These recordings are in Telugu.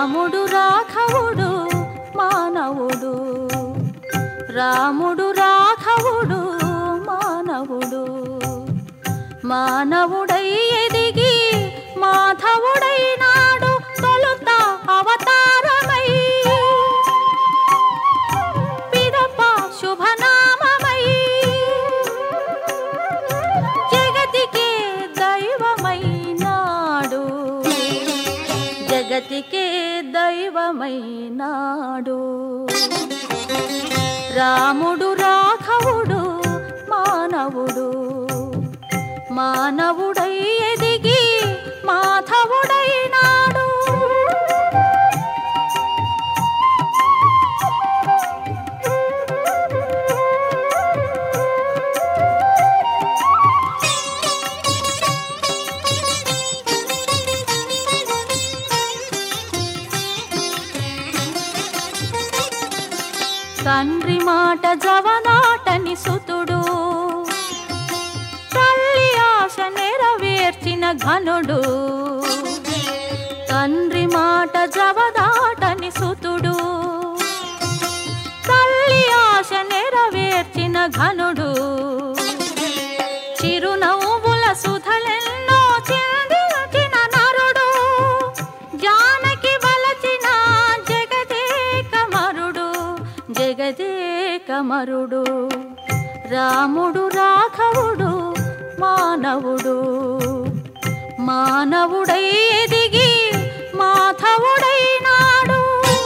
రాముడు రాఘవుడు మానవుడు రాముడు రాఘవుడు మానవుడు మానవుడై ఎదిగి మాధవుడైనాడు తొలుత అవతారమై పిదప శుభనామమై జగతికే దైవమైనాడు జగతికే దైవమైనాడు రాముడు రాఘవుడు మానవుడు మానవుడై ఎదిగి మాధవుడైనాడు తండ్రి మాట జవనాటని సుతుడు తల్లి ఆశ నెరవేర్చిన ఘనుడు తండ్రి మాట జవదాటని సుతుడు తల్లి ఆశ నెరవేర్చిన ఘనుడు చిరునవ్వుల సుధలెన్నో చిందించిన నరుడు జానకి వలచిన జగదేకమరుడు జగదేకమరుడు రాముడు రాఘవుడు మానవుడు మానవుడై ఎదిగి మాధవుడైనాడు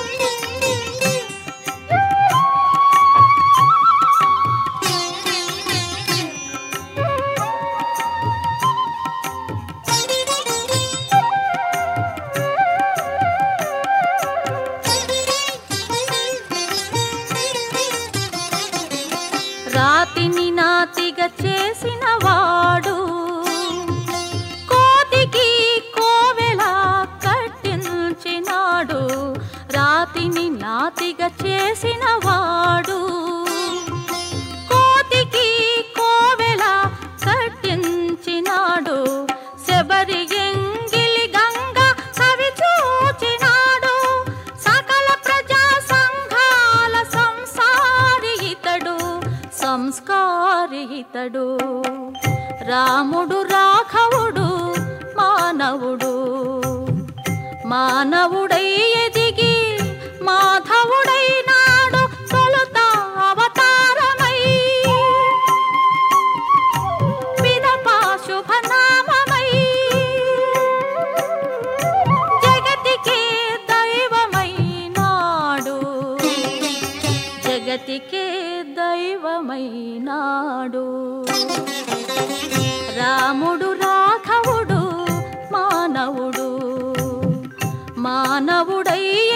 రాతిని నాతిగా చేసిన వాడు కోతికి కోవెల కట్టించినాడు రాతిని నాతిగా చేసిన వాడు కోతికి కోవెల కట్టించినాడు శబరి ఎంగిలి గంగ సవి చూచినాడు సకల ప్రజా సంఘాల సంసారి ఇతడు సంస్కారి ఇతడు రాముడు రాఘవుడు మానవుడు మానవుడై ఎదిగి మాధవుడైనాడు తొలుత అవతారమై పిదప శుభనామమై జగతికే దైవమైనాడు జగతికే దైవమైనాడు రాముడు రాఘవుడు మానవుడు మానవుడై